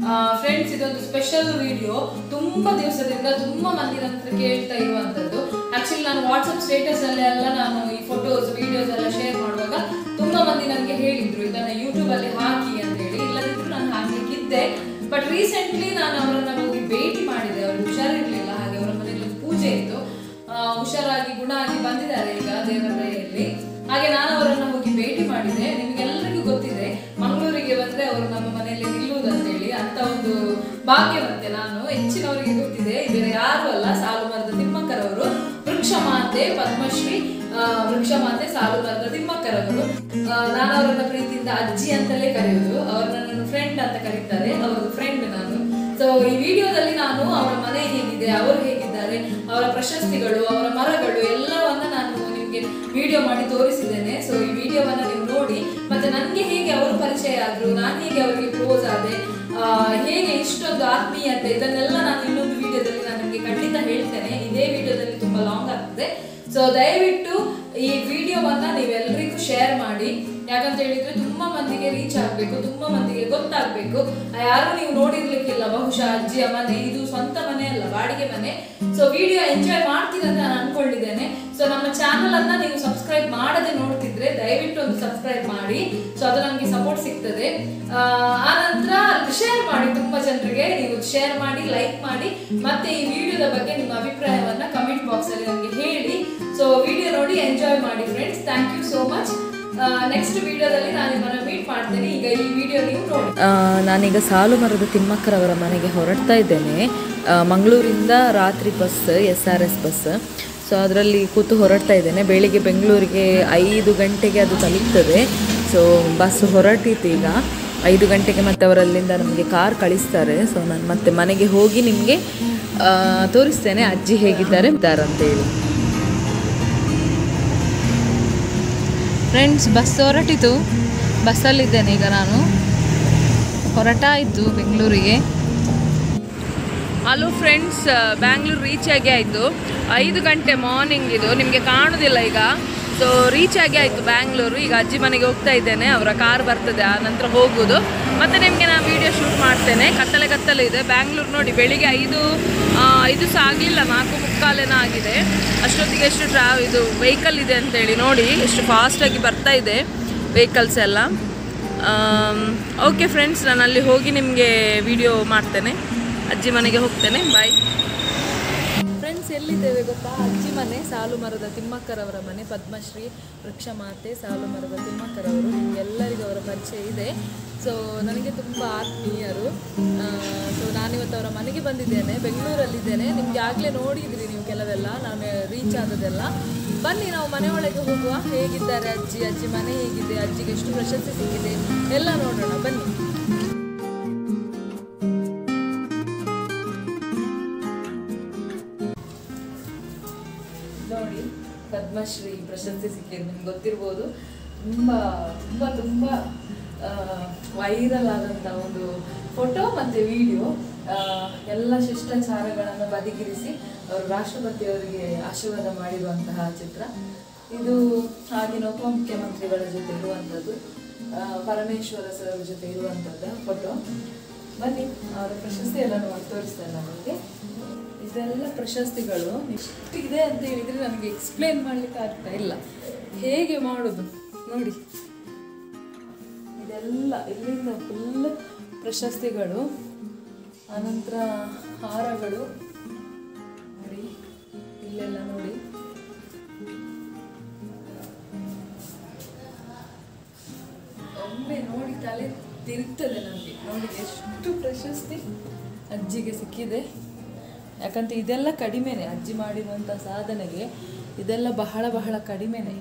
Friends ಇದೊಂದು special video ತುಂಬಾ ದಿವಸದಿಂದ ತುಂಬಾ ಮಂದಿ ನನ್ನ ಹತ್ರ ಕೇಳ್ತಾ ಇರುವಂತದ್ದು ಆಕ್ಚುಲಿ ನಾನು ವಾಟ್ಸ್ಆಪ್ ಸ್ಟೇಟಸ್ ಅಲ್ಲಿ ಎಲ್ಲ ನಾನು ಈ ಫೋಟೋಸ್ ವಿಡಿಯೋಸ್ ಎಲ್ಲ ಶೇರ್ ಮಾಡುವಾಗ ತುಂಬಾ ಮಂದಿ ನನಗೆ ಹೇಳಿದ್ರು ಇದನ್ನ ಯೂಟ್ಯೂಬ್ ಅಲ್ಲಿ ಹಾಕಿ ಅಂತ ಹೇಳಿ ಇಲ್ಲದಿದ್ರು ನಾನು ಹಾಕ್ಲಿಕ್ಕಿದ್ದೆ ಬಟ್ ರೀಸೆಂಟ್ಲಿ ನಾನು ಅವರನ್ನ ಹೋಗಿ ಭೇಟಿ ಮಾಡಿದೆ ಅವ್ರಿಗೆ ಹುಷಾರಿರ್ಲಿಲ್ಲ ಹಾಗೆ ಅವರ ಮನೆಯಲ್ಲಿ ಒಂದು ಪೂಜೆ ಇತ್ತು ಆ, ಹುಷಾರಾಗಿ ಗುಣ ಆಗಿ ಬಂದಿದ್ದಾರೆ ಈಗ ದೇವರ ದಯೆಯಲ್ಲಿ ಹಾಗೆ ನಾನು ಅವರನ್ನ ಹೋಗಿ ಭೇಟಿ ಮಾಡಿದೆ ನಿಮ್ಗೆಲ್ಲರಿಗೂ ಗೊತ್ತಿದೆ ಮಂಗಳೂರಿಗೆ ಬಂದ್ರೆ ಅವರು ನಮ್ಮ ಮನೆಯಲ್ಲಿ ನಿಲ್ಲುವುದಂತ ಹೇಳಿ ಅಂತ ಒಂದು ಭಾಗ್ಯವಂತೆ ನಾನು ಹೆಚ್ಚಿನವರಿಗೆ ಗೊತ್ತಿದೆ ಬೇರೆ ಯಾರು ಅಲ್ಲ ಸಾಲು ಮರದ ತಿಮ್ಮಕ್ಕರವರು ವೃಕ್ಷ ಮಾತೆ ಪದ್ಮಶ್ರೀ ಆ, ವೃಕ್ಷ ಮಾತೆ ಸಾಲು ಮರದ ತಿಮ್ಮಕ್ಕರವರು ಆ, ನಾನು ಅವರನ್ನ ಪ್ರೀತಿಯಿಂದ ಅಜ್ಜಿ ಅಂತಲೇ ಕರೆಯುವುದು ಅವ್ರನ್ನ ನನ್ನ ಫ್ರೆಂಡ್ ಅಂತ ಕರೀತಾರೆ ಅವ್ರ ಫ್ರೆಂಡ್ ನಾನು ಸೊ ಈ ವಿಡಿಯೋದಲ್ಲಿ ನಾನು ಅವರ ಮನೆ ಹೇಗಿದೆ ಅವರು ಹೇಗಿದ್ದಾರೆ ಅವರ ಪ್ರಶಸ್ತಿಗಳು ಅವರ ಮರಗಳು ಎಲ್ಲವನ್ನ ನಾನು ನಿಮ್ಗೆ ವಿಡಿಯೋ ಮಾಡಿ ತೋರಿಸಿದ್ದೇನೆ ಸೊ ಈ ವಿಡಿಯೋವನ್ನ ನೀವು ನೋಡಿ ಮತ್ತೆ ನನಗೆ ಹೇಗೆ ಅವರು ಪರಿಚಯ ಆದ್ರು ನಾನು ಹೇಗೆ ಅವರಿಗೆ ಕ್ಲೋಸ್ ಆದೆ ಆ, ಹೇಗೆ ಇಷ್ಟೊಂದು ಆತ್ಮೀಯತೆ ಇದನ್ನೆಲ್ಲ ನಾನು ಇನ್ನೊಂದು ವಿಡಿಯೋದಲ್ಲಿ ನಾನು ನಿಮಗೆ ಖಂಡಿತ ಹೇಳ್ತೇನೆ ಇದೇ ವಿಡಿಯೋದಲ್ಲಿ ತುಂಬಾ ಲಾಂಗ್ ಆಗ್ತದೆ ಸೊ ದಯವಿಟ್ಟು ಈ ವಿಡಿಯೋವನ್ನ ನೀವೆಲ್ಲರಿಗೂ ಶೇರ್ ಮಾಡಿ ಯಾಕಂತ ಹೇಳಿದ್ರೆ ತುಂಬಾ ಮಂದಿಗೆ ರೀಚ್ ಆಗ್ಬೇಕು ತುಂಬಾ ಮಂದಿಗೆ ಗೊತ್ತಾಗ್ಬೇಕು ಯಾರು ನೀವು ನೋಡಿರ್ಲಿಕ್ಕಿಲ್ಲ ಬಹುಶಃ ಅಜ್ಜಿಯ ಮನೆ ಇದು ಸ್ವಂತ ಮನೆ ಅಲ್ಲ ಬಾಡಿಗೆ ಮನೆ ಸೊ ವಿಡಿಯೋ ಎಂಜಾಯ್ ಮಾಡ್ತೀರ ಅಂತ ನಾನು ಅನ್ಕೊಂಡಿದ್ದೇನೆ ಸೊ ನಮ್ಮ ಚಾನಲ್ ಅನ್ನ ನೀವು ಸಬ್ಸ್ಕ್ರೈಬ್ ಮಾಡದೆ ನೋಡ್ತಿದ್ರೆ ದಯವಿಟ್ಟು ಒಂದು ಸಬ್ಸ್ಕ್ರೈಬ್ ಮಾಡಿ ಸೊ ಅದು ನಮಗೆ ಸಪೋರ್ಟ್ ಸಿಗ್ತದೆ ಆ, ಆ ನಂತರ ಶೇರ್ ಮಾಡಿ ತುಂಬಾ ಜನರಿಗೆ ನೀವು ಶೇರ್ ಮಾಡಿ ಲೈಕ್ ಮಾಡಿ ಮತ್ತೆ ಈ ವಿಡಿಯೋದ ಬಗ್ಗೆ ನಿಮ್ಮ ಅಭಿಪ್ರಾಯವನ್ನ ಕಮೆಂಟ್ ಬಾಕ್ಸ್ ಅಲ್ಲಿ ನಮಗೆ ಹೇಳಿ ಸೊ ವಿಡಿಯೋ ನೋಡಿ ಎಂಜಾಯ್ ಮಾಡಿ friends thank you so much next ವಿಡಿಯೋದಲ್ಲಿ ನಾನು ನಿಮ್ಮನ್ನ ಮೀಟ್ ಮಾಡ್ತೇನೆ ಈಗ ಈ ವಿಡಿಯೋ ನೀವು ನೋಡಿ ಆ, ನಾನೀಗ ಸಾಲು ಮರದ ತಿಮ್ಮಕ್ಕರವರ ಮನೆಗೆ ಹೊರಡ್ತಾ ಇದ್ದೇನೆ ಆ, ಮಂಗಳೂರಿಂದ ರಾತ್ರಿ bus S R S bus so ಅದರಲ್ಲಿ ಕೂತು ಹೊರಡ್ತಾ ಇದ್ದೇನೆ ಬೆಳಿಗ್ಗೆ ಬೆಂಗಳೂರಿಗೆ ಐದು ಗಂಟೆಗೆ ಅದು ತಲುಪ್ತದೆ ಸೊ ಬಸ್ ಹೊರಟಿತ್ತು ಈಗ ಐದು ಗಂಟೆಗೆ ಮತ್ತೆ ಅವರಲ್ಲಿಂದ ನಮಗೆ ಕಾರ್ ಕಳಿಸ್ತಾರೆ ಸೊ ನಾನು ಮತ್ತೆ ಮನೆಗೆ ಹೋಗಿ ನಿಮಗೆ ತೋರಿಸ್ತೇನೆ ಅಜ್ಜಿ ಹೇಗಿದ್ದಾರೆ ಅಂತೇಳಿ ಫ್ರೆಂಡ್ಸ್ ಬಸ್ ಹೊರಟಿತು ಬಸ್ಸಲ್ಲಿದ್ದೇನೆ ಈಗ ನಾನು ಹೊರಟಾಯಿತು ಬೆಂಗಳೂರಿಗೆ ಹಲೋ ಫ್ರೆಂಡ್ಸ್ ಬ್ಯಾಂಗ್ಳೂರು ರೀಚ್ ಆಗಿ ಆಯಿತು ಐದು ಗಂಟೆ ಮಾರ್ನಿಂಗ್ ಇದು ನಿಮಗೆ ಕಾಣೋದಿಲ್ಲ ಈಗ ಸೊ ರೀಚ್ ಆಗಿ ಆಯಿತು ಬ್ಯಾಂಗ್ಳೂರು ಈಗ ಅಜ್ಜಿ ಮನೆಗೆ ಹೋಗ್ತಾ ಇದ್ದೇನೆ ಅವರ ಕಾರ್ ಬರ್ತದೆ ಆ ನಂತರ ಹೋಗೋದು ಮತ್ತು ನಿಮಗೆ ನಾನು ವೀಡಿಯೋ ಶೂಟ್ ಮಾಡ್ತೇನೆ ಕತ್ತಲೆ ಕತ್ತಲೆ ಇದೆ ಬ್ಯಾಂಗ್ಳೂರು ನೋಡಿ ಬೆಳಿಗ್ಗೆ ಐದು ಆ, ಐದು ಸಹ ಆಗಲಿಲ್ಲ ನಾಲ್ಕು ಮುಕ್ಕಾಲೇನ ಆಗಿದೆ ಅಷ್ಟೊತ್ತಿಗೆ ಎಷ್ಟು ಟ್ರಾ ಇದು ವೆಹಿಕಲ್ ಇದೆ ಅಂತೇಳಿ ನೋಡಿ ಎಷ್ಟು ಫಾಸ್ಟಾಗಿ ಬರ್ತಾ ಇದೆ ವೆಹಿಕಲ್ಸ್ ಎಲ್ಲ ಓಕೆ ಫ್ರೆಂಡ್ಸ್ ನಾನು ಅಲ್ಲಿ ಹೋಗಿ ನಿಮಗೆ ವಿಡಿಯೋ ಮಾಡ್ತೇನೆ ಅಜ್ಜಿ ಮನೆಗೆ ಹೋಗ್ತೇನೆ ಬಾಯ್ ಫ್ರೆಂಡ್ಸ್ ಎಲ್ಲಿದ್ದೇವೆ ಗೊತ್ತಾ ಅಜ್ಜಿ ಮನೆ ಸಾಲು ಮರದ ತಿಮ್ಮಕ್ಕರವರ ಮನೆ ಪದ್ಮಶ್ರೀ ವೃಕ್ಷ ಮಾತೆ ಸಾಲು ಮರದ ತಿಮ್ಮಕ್ಕರವರು ನಿಮಗೆಲ್ಲರಿಗೂ ಅವರ ಪರಿಚಯ ಇದೆ ಸೊ ನನಗೆ ತುಂಬ ಆತ್ಮೀಯರು ಸೊ ನಾನಿವತ್ತು ಅವರ ಮನೆಗೆ ಬಂದಿದ್ದೇನೆ ಬೆಂಗಳೂರಲ್ಲಿದ್ದೇನೆ ನಿಮಗೆ ಆಗಲೇ ನೋಡಿದ್ರಿ ನೀವು ಕೆಲವೆಲ್ಲ ನಾನು ರೀಚ್ ಆದದೆಲ್ಲ ಬನ್ನಿ ನಾವು ಮನೆಯೊಳಗೆ ಹೋಗುವ ಹೇಗಿದ್ದಾರೆ ಅಜ್ಜಿ ಅಜ್ಜಿ ಮನೆ ಹೇಗಿದೆ ಅಜ್ಜಿಗೆ ಎಷ್ಟು ಪ್ರಶಸ್ತಿ ಸಿಕ್ಕಿದೆ ಎಲ್ಲ ನೋಡೋಣ ಬನ್ನಿ ನೋಡಿ ಪದ್ಮಶ್ರೀ ಪ್ರಶಸ್ತಿ ಸಿಕ್ಕಿದೆ ನಿಮ್ಗೆ ಗೊತ್ತಿರ್ಬೋದು ತುಂಬ ತುಂಬ ತುಂಬ ವೈರಲ್ ಆದಂಥ ಒಂದು ಫೋಟೋ ಮತ್ತು ವಿಡಿಯೋ ಎಲ್ಲ ಶಿಷ್ಟಾಚಾರಗಳನ್ನು ಬದಿಗಿರಿಸಿ ಅವರು ರಾಷ್ಟ್ರಪತಿಯವರಿಗೆ ಆಶೀರ್ವಾದ ಮಾಡಿರುವಂತಹ ಚಿತ್ರ ಇದು ಆಗಿನ ಉಪಮುಖ್ಯಮಂತ್ರಿಗಳ ಜೊತೆ ಇರುವಂಥದ್ದು ಆ, ಪರಮೇಶ್ವರ ಸರ್ ಜೊತೆ ಇರುವಂಥದ್ದು ಫೋಟೋ ಬನ್ನಿ ಅವರ ಪ್ರಶಸ್ತಿ ಎಲ್ಲ ನೋಡಿ ತೋರಿಸ್ತೇನೆ ನಮಗೆ ಇದೆಲ್ಲ ಪ್ರಶಸ್ತಿಗಳು ಎಷ್ಟು ಇದೆ ಅಂತ ಹೇಳಿದ್ರೆ ನನಗೆ ಎಕ್ಸ್ಪ್ಲೇನ್ ಮಾಡ್ಲಿಕ್ಕೆ ಆಗ್ತಾ ಇಲ್ಲ ಹೇಗೆ ಮಾಡೋದು ನೋಡಿ ಇದೆಲ್ಲ ಇಲ್ಲಿಂದ ಫುಲ್ ಪ್ರಶಸ್ತಿಗಳು ಆನಂತರ ಹಾರಗಳು ನೋಡಿ ಇಲ್ಲೆಲ್ಲ ನೋಡಿ ಒಮ್ಮೆ ನೋಡಿ ತಲೆ ತಿರುಗ್ತದೆ ನನಗೆ ನೋಡಿ ಎಷ್ಟು ಪ್ರಶಸ್ತಿ ಅಜ್ಜಿಗೆ ಸಿಕ್ಕಿದೆ ಯಾಕಂತ ಇದೆಲ್ಲ ಕಡಿಮೆನೆ ಅಜ್ಜಿ ಮಾಡಿರುವಂಥ ಸಾಧನೆಗೆ ಇದೆಲ್ಲ ಬಹಳ ಬಹಳ ಕಡಿಮೆನೆ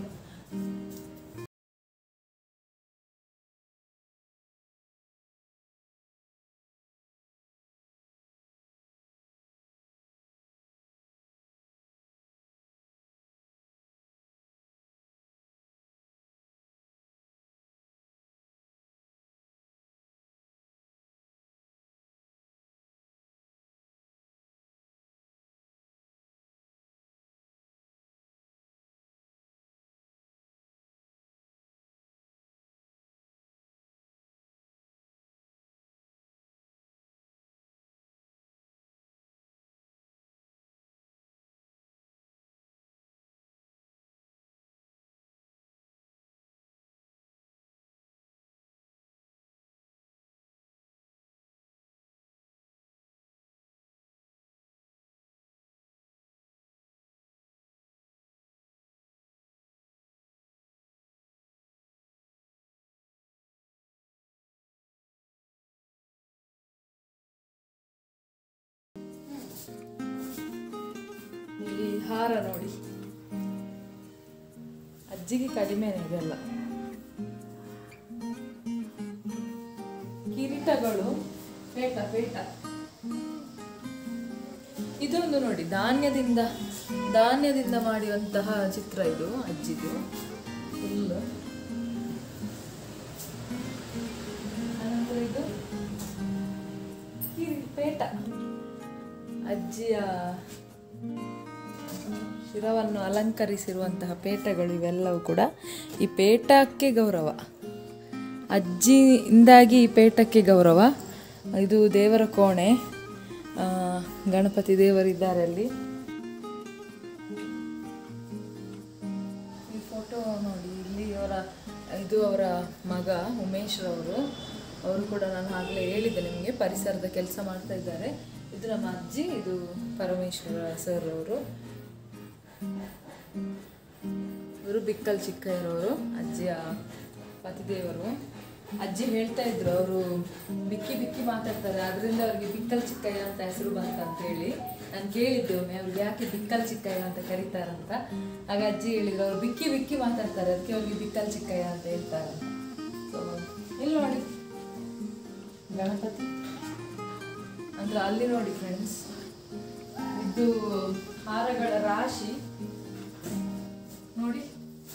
ಹಾರ ನೋಡಿ ಅಜ್ಜಿಗೆ ಕಡಿಮೆನೆ ಇದೆಲ್ಲ ಕಿರೀಟಗಳು ಪೇಟ ಪೇಟ ಇದೊಂದು ನೋಡಿ ಧಾನ್ಯದಿಂದ ಧಾನ್ಯದಿಂದ ಮಾಡಿರುವಂತಹ ಚಿತ್ರ ಇದು ಅಜ್ಜಿದು ಫುಲ್ ಅನಂತರ ಇದು ಕಿರಿ- ಪೇಟ ಅಜ್ಜಿಯ ಶಿರವನ್ನು ಅಲಂಕರಿಸಿರುವಂತಹ ಪೇಟಗಳು ಇವೆಲ್ಲವೂ ಕೂಡ ಈ ಪೇಟಕ್ಕೆ ಗೌರವ ಅಜ್ಜಿಯಿಂದಾಗಿ ಈ ಪೇಟಕ್ಕೆ ಗೌರವ ಇದು ದೇವರ ಕೋಣೆ ಆ, ಗಣಪತಿ ದೇವರಿದ್ದಾರೆ ಅಲ್ಲಿ ಈ ಫೋಟೋ ನೋಡಿ ಇಲ್ಲಿ ಅವರ ಇದು ಅವರ ಮಗ ಉಮೇಶ್ ರವರು ಅವರು ಕೂಡ ನಾನು ಆಗಲೇ ಹೇಳಿದ್ದೆ ನಿಮಗೆ ಪರಿಸರದ ಕೆಲಸ ಮಾಡ್ತಾ ಇದ್ದಾರೆ ಇದು ನಮ್ಮ ಅಜ್ಜಿ ಇದು ಪರಮೇಶ್ವರ ಸರ್ ಅವರು ಇವರು ಬಿಕ್ಕಲ್ ಚಿಕ್ಕಯ್ಯರವರು ಅಜ್ಜಿಯ ಪತಿದೇವರು ಅಜ್ಜಿ ಹೇಳ್ತಾ ಇದ್ರು ಅವರು ಬಿಕ್ಕಿ ಬಿಕ್ಕಿ ಮಾತಾಡ್ತಾರೆ ಅದರಿಂದ ಅವ್ರಿಗೆ ಬಿಕ್ಕಲ್ ಚಿಕ್ಕಯ್ಯ ಅಂತ ಹೆಸರು ಬಂತ ಅಂತ ಹೇಳಿ ನಾನು ಕೇಳಿದ್ದೆ ಒಮ್ಮೆ ಅವ್ರಿಗೆ ಯಾಕೆ ಬಿಕ್ಕಲ್ ಚಿಕ್ಕಯ್ಯ ಅಂತ ಕರೀತಾರಂತ ಆಗ ಅಜ್ಜಿ ಹೇಳಿದ್ರು ಅವ್ರು ಬಿಕ್ಕಿ ಬಿಕ್ಕಿ ಮಾತಾಡ್ತಾರೆ ಅದಕ್ಕೆ ಅವ್ರಿಗೆ ಬಿಕ್ಕಲ್ ಚಿಕ್ಕಯ್ಯ ಅಂತ ಹೇಳ್ತಾರೆ ಸೊ ಇಲ್ಲಿ ನೋಡಿ ಗಣಪತಿ ಅಂದ್ರೆ ಅಲ್ಲಿ ನೋಡಿ ಫ್ರೆಂಡ್ಸ್ ಇದು ಹಾರಗಳ ರಾಶಿ ನೋಡಿ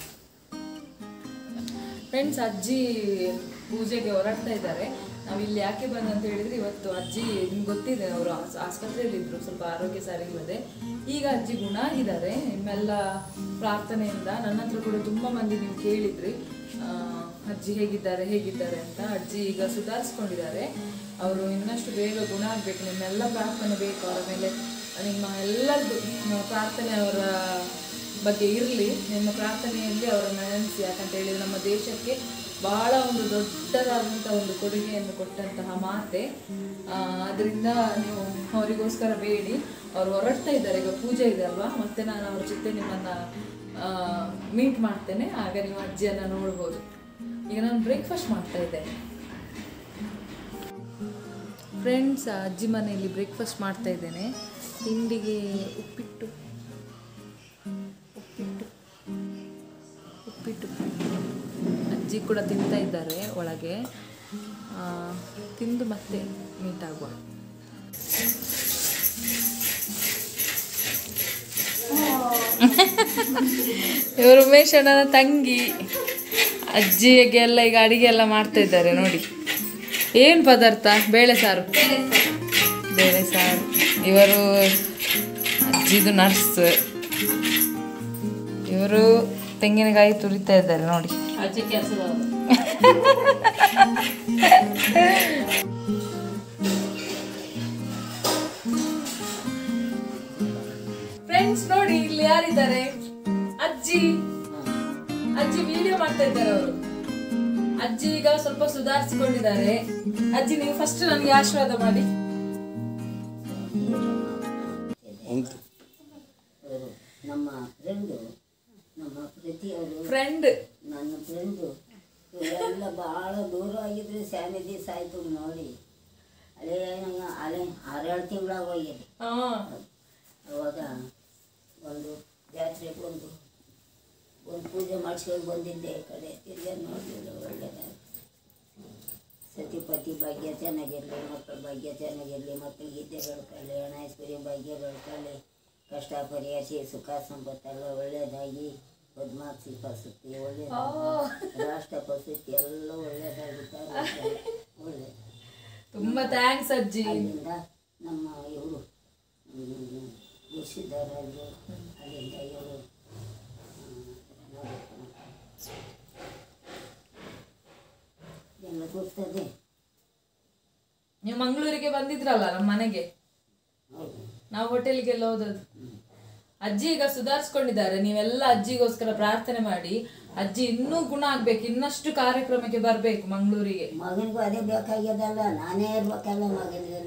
ಫ್ರೆಂಡ್ಸ್ ಅಜ್ಜಿ ಪೂಜೆಗೆ ಹೊರಡ್ತಾ ಇದ್ದಾರೆ ನಾವು ಇಲ್ಲಿ ಯಾಕೆ ಬಂದ ಅಂತ ಹೇಳಿದ್ರೆ ಇವತ್ತು ಅಜ್ಜಿ ನಿಮ್ಗೆ ಗೊತ್ತಿದೆ ಅವರು ಆಸ್ಪತ್ರೆಯಲ್ಲಿ ಇದ್ರು ಸ್ವಲ್ಪ ಆರೋಗ್ಯ ಸರಿ ಇಲ್ಲದೆ ಈಗ ಅಜ್ಜಿ ಗುಣ ಆಗಿದ್ದಾರೆ ನಿಮ್ಮೆಲ್ಲ ಪ್ರಾರ್ಥನೆಯಿಂದ ನನ್ನ ಹತ್ರ ಕೂಡ ತುಂಬಾ ಮಂದಿ ನೀವು ಕೇಳಿದ್ರಿ ಆ, ಅಜ್ಜಿ ಹೇಗಿದ್ದಾರೆ ಹೇಗಿದ್ದಾರೆ ಅಂತ ಅಜ್ಜಿ ಈಗ ಸುಧಾರಿಸ್ಕೊಂಡಿದ್ದಾರೆ ಅವರು ಇನ್ನಷ್ಟು ಬೇಗ ಗುಣ ಆಗ್ಬೇಕು ನಿಮ್ಮೆಲ್ಲ ಪ್ರಾರ್ಥನೆ ಬೇಕು ಅವರ ಮೇಲೆ ನಿಮ್ಮ ಎಲ್ಲರದ್ದು ಪ್ರಾರ್ಥನೆ ಅವರ ಬಗ್ಗೆ ಇರಲಿ ನಿಮ್ಮ ಪ್ರಾರ್ಥನೆಯಲ್ಲಿ ಅವರನ್ನು ನೆನೆಸಿ ಯಾಕಂತ ಹೇಳಿದ್ರೆ ನಮ್ಮ ದೇಶಕ್ಕೆ ಬಹಳ ಒಂದು ದೊಡ್ಡದಾದಂಥ ಒಂದು ಕೊಡುಗೆಯನ್ನು ಕೊಟ್ಟಂತಹ ಮಾತೆ ಅದರಿಂದ ನೀವು ಅವರಿಗೋಸ್ಕರ ಬೇಡಿ ಅವ್ರು ಹೊರಡ್ತಾ ಇದ್ದಾರೆ ಈಗ ಪೂಜೆ ಇದೆ ಅಲ್ವಾ ಮತ್ತೆ ನಾನು ಅವ್ರ ಜೊತೆ ನಿಮ್ಮನ್ನ ಮೀಟ್ ಮಾಡ್ತೇನೆ ಆಗ ನೀವು ಅಜ್ಜಿಯನ್ನ ನೋಡ್ಬೋದು ಈಗ ನಾನು ಬ್ರೇಕ್ಫಾಸ್ಟ್ ಮಾಡ್ತಾ ಇದ್ದೇನೆ ಫ್ರೆಂಡ್ಸ್ ಅಜ್ಜಿ ಮನೆಯಲ್ಲಿ ಬ್ರೇಕ್ಫಾಸ್ಟ್ ಮಾಡ್ತಾ ಇದ್ದೇನೆ ತಿಂಡಿಗೆ ಉಪ್ಪಿಟ್ಟು ಉಪ್ಪಿಟ್ಟು ಉಪ್ಪಿಟ್ಟು ಉಪ್ಪಿಟ್ಟು ಅಜ್ಜಿ ಕೂಡ ತಿಂತಾ ಇದ್ದಾರೆ ಒಳಗೆ ಆ, ತಿಂದು ಮತ್ತೆ ಮೀಟ್ ಆಗುವ ಇವರು ಉಮೇಶ್ ಅಣ್ಣನ ತಂಗಿ ಅಜ್ಜಿಗೆ ಎಲ್ಲ ಈಗ ಅಡಿಗೆ ಎಲ್ಲ ಮಾಡ್ತಾ ಇದ್ದಾರೆ ನೋಡಿ ಏನು ಪದಾರ್ಥ ಬೇಳೆ ಸಾರು ಬೇಳೆ ಸಾರು ಇವರು ಅಜ್ಜಿದು ನರ್ಸ್ ಇವರು ತೆಂಗಿನಕಾಯಿ ತುರಿತಾ ಇದ್ದಾರೆ ನೋಡಿ ಅಜ್ಜಿ ಕೆಲಸದವರು ಫ್ರೆಂಡ್ಸ್ ನೋಡಿ ಇಲ್ಲಿ ಯಾರಿದ್ದಾರೆ ಅಜ್ಜಿ ಅಜ್ಜಿ ವಿಡಿಯೋ ಮಾಡ್ತಾ ಇದ್ದಾರೆ ಅವರು ಅಜ್ಜಿ ಈಗ ಸ್ವಲ್ಪ ಸುಧಾರಿಸಿಕೊಂಡಿದ್ದಾರೆ ಅಜ್ಜಿ ನೀವು ಫಸ್ಟ್ ನನಗೆ ಆಶೀರ್ವಾದ ಮಾಡಿ ಅವರು ನಮ್ಮ ಫ್ರೆಂಡು ನಮ್ಮ ಪ್ರತಿಯವರು ಫ್ರೆಂಡ್ ನನ್ನ ಫ್ರೆಂಡು ಇವರೆಲ್ಲ ಭಾಳ ದೂರ ಆಗಿದ್ರೆ ಸ್ಯಾನೆ ದಿವಸ ಆಯಿತು ನೋಡಿ ಅಲ್ಲೇ ಅಲ್ಲೇ ಆರೇಳು ತಿಂಗಳಾಗ ಹೋಗಿದೆ ಹಾ ಅವಾಗ ಒಂದು ಜಾತ್ರೆಗೆ ಒಂದು ಒಂದು ಪೂಜೆ ಮಾಡಿಸ್ಕೊಂಡು ಬಂದಿದ್ದೆ ಈ ಕಡೆ ತಿರ್ಗಿ ನೋಡಲಿಲ್ಲ ಒಳ್ಳೆಯದಾಗಿ ಸತಿಪತಿ ಭಾಗ್ಯ ಚೆನ್ನಾಗಿರಲಿ ಮಕ್ಕಳ ಭಾಗ್ಯ ಚೆನ್ನಾಗಿರಲಿ ಮಕ್ಕಳಿಗೆ ಇದ್ದೆ ಬೆಳ್ಕೊಳ್ಳಿ ಹಣ ಐಶ್ವರ್ಯ ಭಾಗ್ಯ ಬೆಳ್ಕೊಳ್ಳಿ ಕಷ್ಟ ಪರಿಹರಿಸಿ ಸುಖ ಸಂಪತ್ತೆಲ್ಲ ಒಳ್ಳೆಯದಾಗಿ ಪದ್ಮಾಕ್ಷಿ ಪ್ರಶಸ್ತಿ ಒಳ್ಳೆಯದಾಗಿ ರಾಷ್ಟ್ರ ಪ್ರಶಸ್ತಿ ಎಲ್ಲ ಒಳ್ಳೆಯದಾಗುತ್ತಾರೆ ಒಳ್ಳೆಯದು ತುಂಬಾ ಥ್ಯಾಂಕ್ಸ್ ಅಜ್ಜಿ ಅಲ್ಲಿಂದ ನಮ್ಮ ಇವರು ಗುರುಸಿದ್ದರಾಜು ಅಲ್ಲಿಂದ ಇವರು ಎಲ್ಲ ಗೊತ್ತದೆ ನೀವು ಮಂಗಳೂರಿಗೆ ಬಂದಿದ್ರಲ್ಲ ನಮ್ಮ ಮನೆಗೆ ಹೌದು ನಾವು ಹೋಟೆಲ್ಗೆಲ್ಲ ಹೋದದ್ದು ಅಜ್ಜಿ ಈಗ ಸುಧಾರಿಸ್ಕೊಂಡಿದ್ದಾರೆ ನೀವೆಲ್ಲ ಅಜ್ಜಿಗೋಸ್ಕರ ಪ್ರಾರ್ಥನೆ ಮಾಡಿ ಅಜ್ಜಿ ಇನ್ನೂ ಗುಣ ಆಗ್ಬೇಕು ಇನ್ನಷ್ಟು ಕಾರ್ಯಕ್ರಮಕ್ಕೆ ಬರ್ಬೇಕು ಮಂಗಳೂರಿಗೆ ಮಗನಿಗೂ ಅದೇ ಬೇಕಾಗ್ಯದಲ್ಲ ನಾನೇ ಇರ್ಬೇಕಲ್ಲ ಮಗನಿಗೆ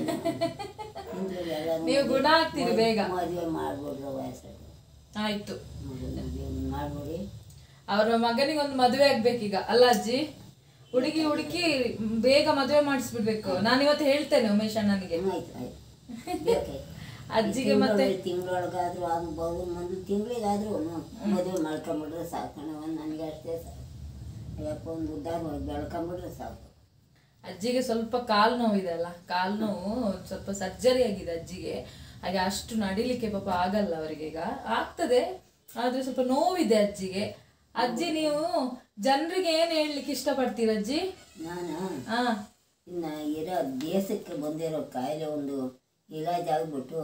ನೀವು ಗುಣ ಆಗ್ತೀರಿ ಬೇಗ ಮದುವೆ ಮಾಡ್ಬಿಡ್ರು ವಯಸ್ಸು ಆಯ್ತು ಮದುವೆ ಮಾಡ್ಬಿಡಿ ಅವರ ಮಗನಿಗೆ ಒಂದು ಮದುವೆ ಆಗ್ಬೇಕೀಗ ಅಲ್ಲ ಅಜ್ಜಿ ಹುಡುಗಿ ಹುಡುಕಿ ಬೇಗ ಮದುವೆ ಮಾಡಿಸ್ಬಿಡ್ಬೇಕು ನಾನು ಇವತ್ತು ಹೇಳ್ತೇನೆ ಉಮೇಶ್ ಅಣ್ಣನಿಗೆ ಆಯ್ತು ಆಯ್ತು ಬೇಕಾಯ್ತು ಅಜ್ಜಿಗೆ ಮತ್ತೆ ತಿಂಗಳೊಳಗಾದ್ರೂ ಆಗ್ಬೋದು ಒಂದು ತಿಂಗಳಿಗಾದ್ರೂ ಮದುವೆ ಮಾಡ್ಕೊಂಬಿಟ್ರೆ ಸಾಕಣವ ನನಗೆ ಅಷ್ಟೇ ಸಾಕು ಯಪ್ಪ ಒಂದು ಉದ್ದಾರ ಬೆಳ್ಕೊಂಬಿಟ್ರೆ ಸಾಕು ಅಜ್ಜಿಗೆ ಸ್ವಲ್ಪ ಕಾಲು ನೋವಿದೆ ಅಲ್ಲ ಕಾಲು ನೋವು ಸ್ವಲ್ಪ ಸರ್ಜರಿ ಆಗಿದೆ ಅಜ್ಜಿಗೆ ಹಾಗೆ ಅಷ್ಟು ನಡಿಲಿಕ್ಕೆ ಪಾಪ ಆಗಲ್ಲ ಅವರಿಗೆ ಈಗ ಆಗ್ತದೆ ಆದ್ರೆ ಸ್ವಲ್ಪ ನೋವಿದೆ ಅಜ್ಜಿಗೆ ಅಜ್ಜಿ ನೀವು ಜನರಿಗೆ ಏನ್ ಹೇಳ್ಲಿಕ್ಕೆ ಇಷ್ಟಪಡ್ತೀರ ಅಜ್ಜಿ ನಾನು ಹಾ ಇನ್ನು ಇರೋ ದೇಶಕ್ಕೆ ಬಂದಿರೋ ಕಾಯಿಲೆ ಒಂದು ಇಲಾಜ್ ಆಗ್ಬಿಟ್ಟು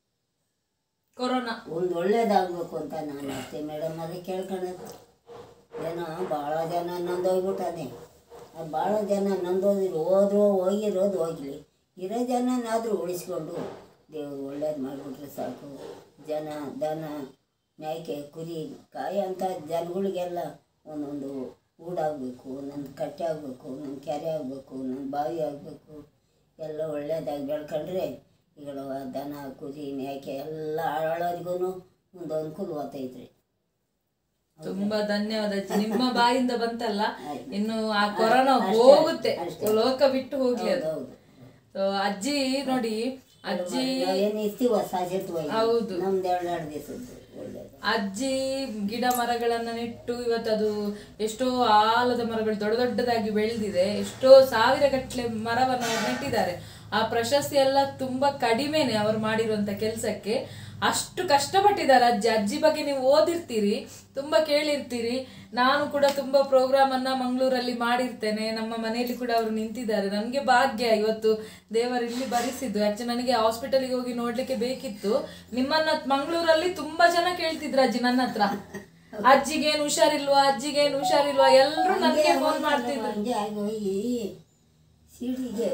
ಕೊರೋನಾ ಒಂದು ಒಳ್ಳೇದಾಗಬೇಕು ಅಂತ ನಾನು ಅಷ್ಟೇ ಮೇಡಮ್ ಅದೇ ಕೇಳ್ಕೊಳ್ಳೋದು ಏನೋ ಭಾಳ ಜನ ನೊಂದೋಗ್ಬಿಟ್ಟಾನೆ ಆ ಭಾಳ ಜನ ನೊಂದೋದಿರು ಹೋದ್ರು ಹೋಗಿರೋದು ಹೋಗಲಿ ಇರೋ ಜನನಾದರೂ ಉಳಿಸ್ಕೊಂಡು ದೇವರು ಒಳ್ಳೇದು ಮಾಡಿಬಿಟ್ರೆ ಸಾಕು ಜನ ದನ ಮೇಕೆ ಕುರಿ ಕಾಯಿ ಅಂತ ಜನಗಳಿಗೆಲ್ಲ ಒಂದೊಂದು ಊಡಾಗಬೇಕು ನನ್ನ ಕಟ್ಟೆ ಆಗಬೇಕು ನನ್ನ ಕೆರೆ ಆಗಬೇಕು ನನ್ನ ಬಾವಿ ಆಗಬೇಕು ಎಲ್ಲ ಒಳ್ಳೇದಾಗಿ ಬೆಳ್ಕೊಂಡ್ರೆ ಈಗಳ ದನ ಕುರಿ ಮೇಕೆ ಎಲ್ಲ ಆಳೋರಿಗೂ ಒಂದು ಅನುಕೂಲ ಆಗ್ತೈತ್ರಿ ತುಂಬಾ ಧನ್ಯವಾದ ಅಜ್ಜಿ ನಿಮ್ಮ ಬಾಯಿಂದ ಬಂತಲ್ಲ ಆಯ್ತು. ಇನ್ನು ಆ ಕೊರೋನಾ ಅಷ್ಟೇ, ಹೋಗುತ್ತೆ ಅಷ್ಟೇ. ಲೋಕ ಬಿಟ್ಟು ಹೋಗ್ಲಿ ಅದು ಹೌದು So, ಅಜ್ಜಿ ನೋಡಿ ಅಜ್ಜಿ ಏನು ಇರ್ತೀವ ಸಾಜಿರ್ತೀವಿ ಹೌದು. ನಮ್ದು ಎರಡು ಎರಡು ದಿವಸದ್ದು ಒಳ್ಳೇದು ಅಜ್ಜಿ ಗಿಡ ಮರಗಳನ್ನ ನೆಟ್ಟು ಇವತ್ತು ಅದು ಎಷ್ಟೋ ಆಲದ ಮರಗಳು ದೊಡ್ಡ ದೊಡ್ಡದಾಗಿ ಬೆಳೆದಿದೆ ಎಷ್ಟೋ ಸಾವಿರ ಗಟ್ಟಲೆ ಮರವನ್ನು ಅವ್ರು ನೆಟ್ಟಿದ್ದಾರೆ ಆ ಪ್ರಶಸ್ತಿ ಎಲ್ಲ ತುಂಬಾ ಕಡಿಮೆನೆ ಅವರು ಮಾಡಿರುವಂತ ಕೆಲಸಕ್ಕೆ ಅಷ್ಟು ಕಷ್ಟಪಟ್ಟಿದ್ದಾರೆ ಅಜ್ಜಿ ಅಜ್ಜಿ ಬಗ್ಗೆ ನೀವು ಓದಿರ್ತೀರಿ ತುಂಬಾ ಕೇಳಿರ್ತೀರಿ ನಾನು ಕೂಡ ತುಂಬಾ ಪ್ರೋಗ್ರಾಮ್ ಅನ್ನ ಮಂಗಳೂರಲ್ಲಿ ಮಾಡಿರ್ತೇನೆ ನಮ್ಮ ಮನೆಯಲ್ಲಿ ಕೂಡ ಅವರು ನಿಂತಿದ್ದಾರೆ ನನಗೆ ಭಾಗ್ಯ ಇವತ್ತು ದೇವರು ಇಲ್ಲಿ ಬರಿಸಿದ್ದು ಆಕ್ಚುಲಿ ನನಗೆ ಹಾಸ್ಪಿಟಲ್ಗೆ ಹೋಗಿ ನೋಡ್ಲಿಕ್ಕೆ ಬೇಕಿತ್ತು ನಿಮ್ಮನ್ನ ಮಂಗಳೂರಲ್ಲಿ ತುಂಬಾ ಜನ ಕೇಳ್ತಿದ್ರು ಅಜ್ಜಿ ನನ್ನ ಹತ್ರ ಅಜ್ಜಿಗೇನು ಹುಷಾರಿಲ್ವಾ ಅಜ್ಜಿಗೇನು ಹುಷಾರಿಲ್ವಾ ಎಲ್ಲರೂ ನನಗೆ ಫೋನ್ ಮಾಡ್ತಿದ್ರು ಹಂಗೆ ಆಗಿ ಹೋಗಿ ಸಿಡಿಗೆ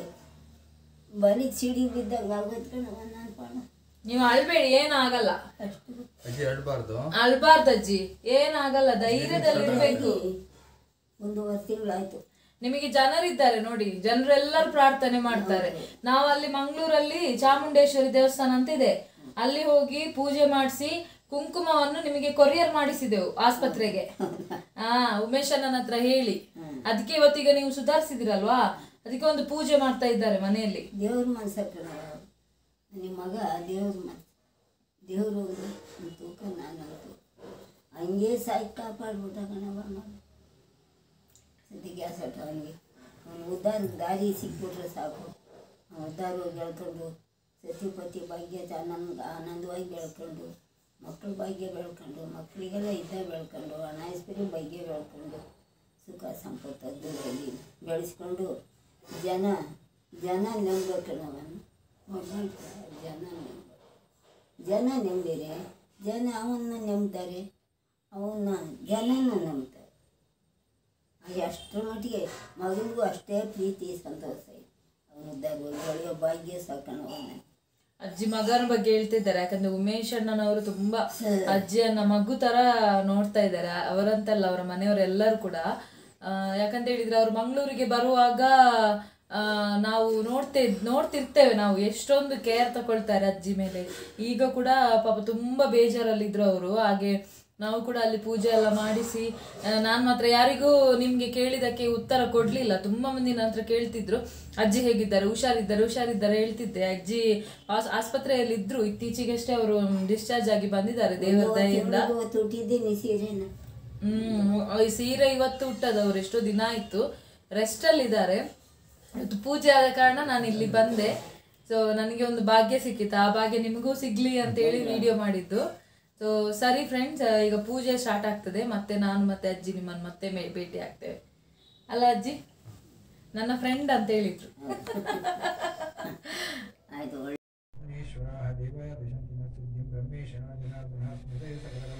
ಬರೀ ಸಿಡಿ ಬಿದ್ದಾಗ ಆಗೋಯ್ತು ನನ್ನ ಪಾಣ ನೀವು ಅಳ್ಬೇಡಿ ಏನಾಗಲ್ಲ ಅಷ್ಟು ಅಜ್ಜಿ ಆಡಬಾರ್ದು ಅಳ್ಬಾರ್ದು ಅಜ್ಜಿ ಏನಾಗಲ್ಲ ಧೈರ್ಯದಲ್ಲಿ ಇರ್ಬೇಕು ಒಂದೂವರೆ ತಿಂಗಳಾಯ್ತು ನಿಮಗೆ ಜನರಿದ್ದಾರೆ ನೋಡಿ ಜನರೆಲ್ಲರೂ ಪ್ರಾರ್ಥನೆ ಮಾಡ್ತಾರೆ ನಾವು ಅಲ್ಲಿ ಮಂಗಳೂರಲ್ಲಿ ಚಾಮುಂಡೇಶ್ವರಿ ದೇವಸ್ಥಾನ ಅಂತ ಇದೆ ಅಲ್ಲಿ ಹೋಗಿ ಪೂಜೆ ಮಾಡಿಸಿ ಕುಂಕುಮವನ್ನು ನಿಮಗೆ ಕೊರಿಯರ್ ಮಾಡಿಸಿದೆವು ಆಸ್ಪತ್ರೆಗೆ ಹಾ ಉಮೇಶ್ ಅಣ್ಣನ ಹತ್ರ ಹೇಳಿ ಅದಕ್ಕೆ ಇವತ್ತೀಗ ನೀವು ಸುಧಾರಿಸಿದಿರಲ್ವಾ ಅದಕ್ಕೆ ಒಂದು ಪೂಜೆ ಮಾಡ್ತಾ ಇದ್ದಾರೆ ಮನೆಯಲ್ಲಿ ದೇವ್ರ ಮನ್ಸಕ್ಕೆ ನಿಮ್ಮ ಮಗ ದೇವ್ರ ಮನ್ಸು ದೇವರು ಒಂದು ತೂಕ ನಾನು ಒಂದು ಹಂಗೆ ಸಾಯಿ ಕಾಪಾಡ್ಬಿಟ್ಟ ಕಣವ ಮಗ ಸದ್ಯ ಗ್ಯಾಸ್ ಆಟ ಅವನಿಗೆ ಅವನು ಉದ್ದಾರ ದಾರಿ ಸಿಕ್ಬಿಟ್ರೆ ಸಾಕು ಅವ್ನು ಉದ್ದಾರವಾಗಿ ಬೆಳ್ಕೊಂಡು ಸತಿಪತಿ ಭಾಗ್ಯ ಆನಂದ ಆನಂದವಾಗಿ ಬೆಳ್ಕೊಂಡು ಮಕ್ಕಳ ಭಾಗ್ಯ ಬೆಳ್ಕೊಂಡು ಮಕ್ಕಳಿಗೆಲ್ಲ ಇದ್ದ ಬೆಳ್ಕೊಂಡು ಹಣ ಇಸ್ಪಿರಿ ಭಾಗ್ಯ ಬೆಳ್ಕೊಂಡು ಸುಖ ಸಂಪತ್ತು ಅದ್ದೂರಲ್ಲಿ ಬೆಳೆಸ್ಕೊಂಡು ಜನ ಜನ ನಂಬಬೇಕು ನಾವನ್ನು ಜನ ನಂಬ ಜನ ನೆಮ್ಮದಿರೆ ಜನ ಅವನ್ನ ನಂಬ್ತಾರೆ ಅವನ್ನ ಜನನ ನಂಬ್ತಾರೆ ಅದು ಅಷ್ಟರ ಮಟ್ಟಿಗೆ ಮಗನಿಗೂ ಅಷ್ಟೇ ಪ್ರೀತಿ ಸಂತೋಷ ಇದೆ ಅವನಿದ್ದಾಗ ಒಳ್ಳೆಯ ಭಾಗ್ಯ ಸಾಕಣವನ್ನ ಅಜ್ಜಿ ಮಗನ ಬಗ್ಗೆ ಹೇಳ್ತಿದ್ದಾರೆ ಯಾಕಂದ್ರೆ ಉಮೇಶ್ ಅಣ್ಣನವರು ತುಂಬಾ ಅಜ್ಜಿಯನ್ನ ಮಗು ತರ ನೋಡ್ತಾ ಇದ್ದಾರೆ ಅವರಂತಲ್ಲ ಅವರ ಮನೆಯವರೆಲ್ಲರೂ ಕೂಡ ಆ, ಯಾಕಂತ ಹೇಳಿದ್ರೆ ಅವ್ರು ಮಂಗಳೂರಿಗೆ ಬರುವಾಗ ಆ, ನಾವು ನೋಡ್ತೇ ನೋಡ್ತಿರ್ತೇವೆ ನಾವು ಎಷ್ಟೊಂದು ಕೇರ್ ತಗೊಳ್ತಾರೆ ಅಜ್ಜಿ ಮೇಲೆ ಈಗ ಕೂಡ ಪಾಪ ತುಂಬಾ ಬೇಜಾರಲ್ಲಿದ್ರು ಅವರು ಹಾಗೆ ನಾವು ಕೂಡ ಅಲ್ಲಿ ಪೂಜೆ ಎಲ್ಲ ಮಾಡಿಸಿ ನಾನು ಮಾತ್ರ ಯಾರಿಗೂ ನಿಮ್ಗೆ ಕೇಳಿದಕ್ಕೆ ಉತ್ತರ ಕೊಡ್ಲಿಲ್ಲ ತುಂಬಾ ಮಂದಿ ನನ್ನ ಹತ್ರ ಕೇಳ್ತಿದ್ರು ಅಜ್ಜಿ ಹೇಗಿದ್ದಾರೆ ಹುಷಾರಿದ್ದಾರೆ ಹುಷಾರಿದ್ದಾರೆ ಹೇಳ್ತಿದ್ದೆ ಅಜ್ಜಿ ಆಸ್- ಆಸ್ಪತ್ರೆಯಲ್ಲಿ ಇದ್ರು ಇತ್ತೀಚೆಗಷ್ಟೇ ಅವರು ಡಿಸ್ಚಾರ್ಜ್ ಆಗಿ ಬಂದಿದ್ದಾರೆ ದೇವರ ದಯೆಯಿಂದ ಇವತ್ತು ಹುಟ್ಟಿದ್ದೀನಿ ಸೀರೆನ ಹ್ಮ್ ಈ ಸೀರೆ ಇವತ್ತು ಹುಟ್ಟದವ್ರು ಎಷ್ಟೋ ದಿನ ಆಯ್ತು ರೆಸ್ಟ್ ಅಲ್ಲಿ ಇದ್ದಾರೆ ಇವತ್ತು ಪೂಜೆ ಆದ ಕಾರಣ ನಾನು ಇಲ್ಲಿ ಬಂದೆ ಸೊ ನನಗೆ ಒಂದು ಭಾಗ್ಯ ಸಿಕ್ಕಿತ್ತು ಆ ಭಾಗ್ಯ ನಿಮಗೂ ಸಿಗ್ಲಿ ಅಂತ ಹೇಳಿ ವಿಡಿಯೋ ಮಾಡಿದ್ದು ಸೊ ಸರಿ ಫ್ರೆಂಡ್ಸ್ ಈಗ ಪೂಜೆ ಸ್ಟಾರ್ಟ್ ಆಗ್ತದೆ ಮತ್ತೆ ನಾನು ಮತ್ತೆ ಅಜ್ಜಿ ನಿಮ್ಮನ್ನು ಮತ್ತೆ ಮೇ- ಭೇಟಿ ಆಗ್ತೇವೆ ಅಲ್ಲ ಅಜ್ಜಿ ನನ್ನ ಫ್ರೆಂಡ್ ಅಂತ ಹೇಳಿದ್ರು ಆಯ್ತು ಒಳ್ಳೆ ಈಶ್ವರ ದೇವಾಯ ದಿಶಂತಿ ಸಿದ್ಧಿಂ ಬ್ರಹ್ಮೇಶ ಜನಾರ್ದನ ಸ್ಮೃತೇ ಸಕಲ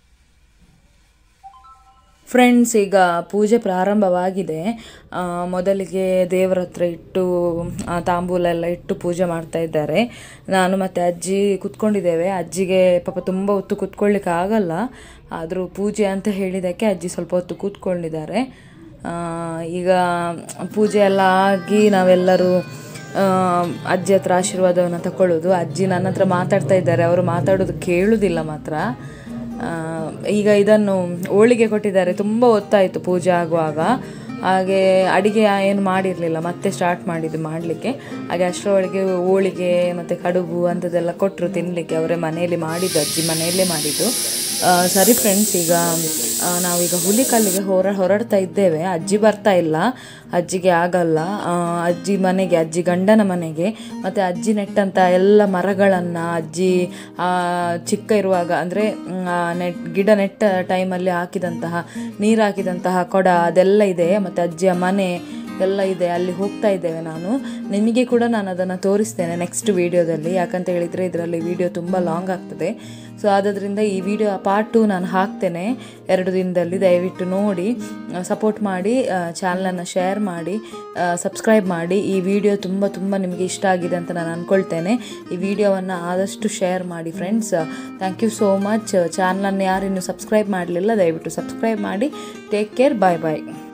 ಫ್ರೆಂಡ್ಸ್ ಈಗ ಪೂಜೆ ಪ್ರಾರಂಭವಾಗಿದೆ ಆ, ಮೊದಲಿಗೆ ದೇವರ ಹತ್ರ ಇಟ್ಟು ಆ, ತಾಂಬೂಲ ಎಲ್ಲ ಇಟ್ಟು ಪೂಜೆ ಮಾಡ್ತಾ ಇದ್ದಾರೆ ನಾನು ಮತ್ತು ಅಜ್ಜಿ ಕುತ್ಕೊಂಡಿದ್ದೇವೆ ಅಜ್ಜಿಗೆ ಪಾಪ ತುಂಬ ಹೊತ್ತು ಕುತ್ಕೊಳ್ಳಿಕ್ಕೆ ಆಗಲ್ಲ ಆದರೂ ಪೂಜೆ ಅಂತ ಹೇಳಿದ್ದಕ್ಕೆ ಅಜ್ಜಿ ಸ್ವಲ್ಪ ಹೊತ್ತು ಕೂತ್ಕೊಂಡಿದ್ದಾರೆ ಆ, ಈಗ ಪೂಜೆ ಎಲ್ಲ ಆಗಿ ನಾವೆಲ್ಲರೂ ಆ, ಅಜ್ಜಿ ಹತ್ರ ಆಶೀರ್ವಾದವನ್ನು ತಗೊಳ್ಳೋದು ಅಜ್ಜಿ ನನ್ನ ಹತ್ರ ಮಾತಾಡ್ತಾ ಇದ್ದಾರೆ ಅವರು ಮಾತಾಡೋದು ಕೇಳುವುದಿಲ್ಲ ಮಾತ್ರ ಆ, ಈಗ ಇದನ್ನು ಹೋಳಿಗೆ ಕೊಟ್ಟಿದ್ದಾರೆ ತುಂಬ ಹೊತ್ತಾಯಿತು ಪೂಜೆ ಆಗುವಾಗ ಹಾಗೆ ಅಡಿಗೆ ಏನು ಮಾಡಿರಲಿಲ್ಲ ಮತ್ತೆ ಸ್ಟಾರ್ಟ್ ಮಾಡಿದ್ದು ಮಾಡಲಿಕ್ಕೆ ಹಾಗೆ ಅಷ್ಟರೊಳಗೆ ಹೋಳಿಗೆ ಮತ್ತು ಕಡುಬು ಅಂಥದ್ದೆಲ್ಲ ಕೊಟ್ಟರು ತಿನ್ನಲಿಕ್ಕೆ ಅವರೇ ಮನೆಯಲ್ಲಿ ಮಾಡಿದ್ದು ಅಜ್ಜಿ ಮನೆಯಲ್ಲೇ ಮಾಡಿದ್ದು ಆ, ಸರಿ ಫ್ರೆಂಡ್ಸ್ ಈಗ ಆ, ನಾವೀಗ ಹುಲಿಕಲ್ಲಿಗೆ ಹೊರ ಹೊರಡ್ತಾ ಇದ್ದೇವೆ ಅಜ್ಜಿ ಬರ್ತಾ ಇಲ್ಲ ಅಜ್ಜಿಗೆ ಆಗಲ್ಲ ಆ, ಅಜ್ಜಿ ಮನೆಗೆ ಅಜ್ಜಿ ಗಂಡನ ಮನೆಗೆ ಮತ್ತು ಅಜ್ಜಿ ನೆಟ್ಟಂಥ ಎಲ್ಲ ಮರಗಳನ್ನು ಅಜ್ಜಿ ಆ, ಚಿಕ್ಕ ಇರುವಾಗ ಅಂದರೆ ನೆಟ್ ಗಿಡ ನೆಟ್ಟ ಟೈಮಲ್ಲಿ ಹಾಕಿದಂತಹ ನೀರು ಹಾಕಿದಂತಹ ಕೊಡ ಅದೆಲ್ಲ ಇದೆ ಮತ್ತು ಅಜ್ಜಿಯ ಮನೆ ಎಲ್ಲ ಇದೆ ಅಲ್ಲಿ ಹೋಗ್ತಾ ಇದ್ದೇವೆ ನಾನು ನಿಮಗೆ ಕೂಡ ನಾನು ಅದನ್ನು ತೋರಿಸ್ತೇನೆ ನೆಕ್ಸ್ಟ್ ವೀಡಿಯೋದಲ್ಲಿ ಯಾಕಂತ ಹೇಳಿದರೆ ಇದರಲ್ಲಿ ವಿಡಿಯೋ ತುಂಬ ಲಾಂಗ್ ಆಗ್ತದೆ ಸೊ ಆದ್ದರಿಂದ ಈ ವಿಡಿಯೋ ಪಾರ್ಟ್ ಟು ನಾನು ಹಾಕ್ತೇನೆ ಎರಡು ದಿನದಲ್ಲಿ ದಯವಿಟ್ಟು ನೋಡಿ ಸಪೋರ್ಟ್ ಮಾಡಿ ಚಾನಲನ್ನು ಶೇರ್ ಮಾಡಿ ಸಬ್ಸ್ಕ್ರೈಬ್ ಮಾಡಿ ಈ ವಿಡಿಯೋ ತುಂಬ ತುಂಬ ನಿಮಗೆ ಇಷ್ಟ ಆಗಿದೆ ಅಂತ ನಾನು ಅಂದ್ಕೊಳ್ತೇನೆ ಈ ವಿಡಿಯೋವನ್ನು ಆದಷ್ಟು ಶೇರ್ ಮಾಡಿ friends thank you so much ಚಾನಲನ್ನು ಯಾರಿನ್ನೂ ಸಬ್ಸ್ಕ್ರೈಬ್ ಮಾಡಲಿಲ್ಲ ದಯವಿಟ್ಟು ಸಬ್ಸ್ಕ್ರೈಬ್ ಮಾಡಿ ಟೇಕ್ ಕೇರ್ ಬಾಯ್ ಬಾಯ್